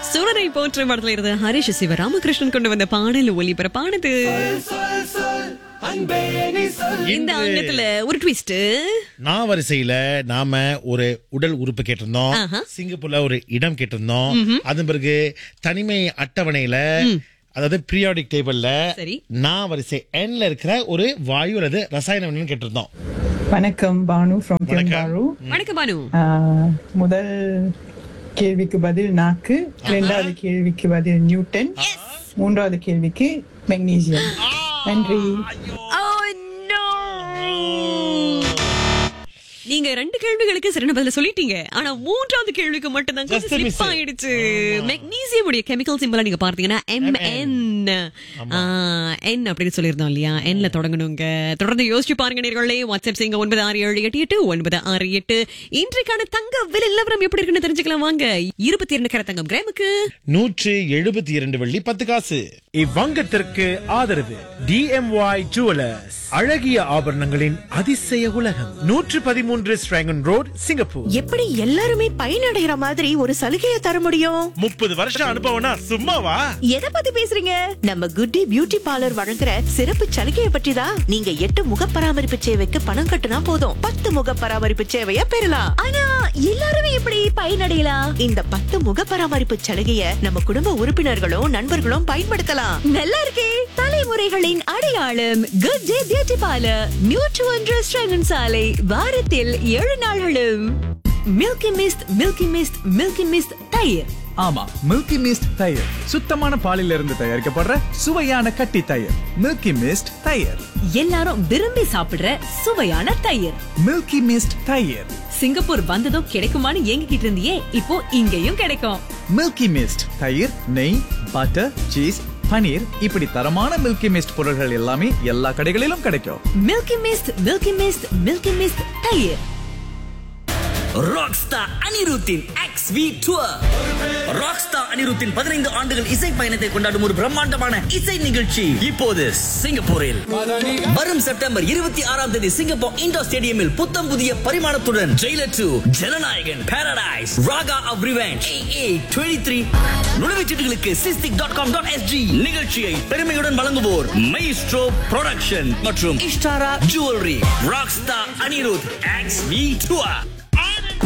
சூரனை போற்ற படத்துல இருந்த ஹரிஷ் சிவராமகிருஷ்ணன் கொண்டு வந்த பாடல் ஒளிபரப்பானது இந்த அங்கத்துல ஒரு ட்விஸ்ட் நான் வரிசையில நாம ஒரு உடல் உறுப்பு கேட்டிருந்தோம் ஆஹா. சிங்கப்பூர்ல ஒரு இடம் கேட்டிருந்தோம் அதன் பிறகு தனிமை அட்டவணையில அதாவது பீரியாடிக் டேபிள்ல சரி. நான் வரிசை எண்ல இருக்கிற ஒரு வாயு அல்லது ரசாயன வினைன்னு கேட்டிருந்தோம் வணக்கம் பானு ஃப்ரம் வணக்கம். தியம்பாரு வணக்கம் பானு முதல் கேள்விக்கு பதில் நாக்கு இரண்டாவது கேள்விக்கு பதில் நியூட்டன் மூன்றாவது கேள்விக்கு மெக்னீசியம் நன்றி Oh, no. நீங்க ரெண்டு கேள்விகளுக்கு சரியான பதில சொல்லிட்டீங்க ஆனா மூன்றாவது கேள்விக்கு மட்டும் தான் Just கொஞ்சம் a miss. slip ஆயிடுச்சு மெக்னீசியம் உடைய கெமிக்கல் சிம்பிளா நீங்க பார்த்தீங்கன்னா எம் என் என் அப்படின்னு சொல்லியிருந்தோம் இல்லையா என்ல தொடங்கணுங்க தொடர்ந்து யோசிச்சு பாருங்க நேர்களே வாட்ஸ்அப் செய்யுங்க ஒன்பது ஆறு ஏழு எட்டு எட்டு ஒன்பது ஆறு எட்டு இன்றைக்கான தங்க விலை நிலவரம் எப்படி இருக்குன்னு தெரிஞ்சுக்கலாம் வாங்க இருபத்தி இரண்டு கர தங்கம் கிராமுக்கு நூற்று எழுபத்தி இரண்டு வெள்ளி பத்து காசு இவ்வங்கத்திற்கு ஆதரவு டிஎம்ஒய் ஜுவலர்ஸ் அழகிய ஆபரணங்களின் அதிசய உலகம் நூற்று பதிமூன்று ஸ்ட்ராங்கன் ரோட் சிங்கப்பூர் எப்படி எல்லாருமே பயனடைகிற மாதிரி ஒரு சலுகையை தர முடியும் முப்பது வருஷம் அனுபவம்னா சும்மாவா எதை பத்தி பேசுறீங்க நம்ம குட்டி பியூட்டி பார்லர் வழங்குற சிறப்பு சலுகையை பற்றி தான் நீங்க எட்டு முக பராமரிப்பு சேவைக்கு பணம் கட்டுனா போதும் பத்து முக பராமரிப்பு சேவைய பெறலாம் ஆனா எல்லாருமே எப்படி பயனடையலாம் இந்த பத்து முக பராமரிப்பு சலுகைய நம்ம குடும்ப உறுப்பினர்களும் நண்பர்களும் பயன்படுத்தலாம் நல்லா இருக்கே தலைமுறைகளின் அடையாளம் குட் டே பியூட்டி பார்லர் நியூட்ரு ஒன்று ஸ்ட்ராங்கன் சாலை வாரத்தில் ஏழு நாள்களும் milky mist milky mist milky mist தயிர் ஆமா மில்கி மிஸ்ட் தயிர் சுத்தமான பாலில் இருந்து தயாரிக்கப்படுற சுவையான கட்டி தயிர் மில்கி மிஸ்ட் தயிர் எல்லாரும் விரும்பி சாப்பிடுற சுவையான தயிர் மில்கி மிஸ்ட் தயிர் சிங்கப்பூர் வந்ததும் கிடைக்குமான்னு ஏங்கிக்கிட்டு இருந்தியே இப்போ இங்கேயும் கிடைக்கும் மில்கி மிஸ்ட் தயிர் நெய் பட்டர் சீஸ் பனீர் இப்படி தரமான மில்கி மிஸ்ட் பொருட்கள் எல்லாமே எல்லா கடைகளிலும் கிடைக்கும் milky mist milky mist milky mist தயிர் ராக்ஸ்டார் அனிருத்தின் எக்ஸ் வி டூர் ராக்ஸ்டார் அனிருத்தின் பதினைந்து ஆண்டுகள் இசை பயணத்தை கொண்டாடும் ஒரு பிரம்மாண்டமான இசை நிகழ்ச்சி இப்போது சிங்கப்பூரில் வரும் செப்டம்பர் இருபத்தி ஆறாம் தேதி சிங்கப்பூர் இண்டோர் ஸ்டேடியமில் புத்தம் புதிய பரிமாணத்துடன் Jailer two Jananayagan Paradise raga of revenge A twenty three நுழைவுச்சீட்டுகளுக்கு SISTIC dot com dot SG நிகழ்ச்சியை பெருமையுடன் வழங்குவோர் மைஸ்ட்ரோ ப்ரொடக்ஷன் மற்றும் Ishtaara jewellery rockstar Anirudh X V tour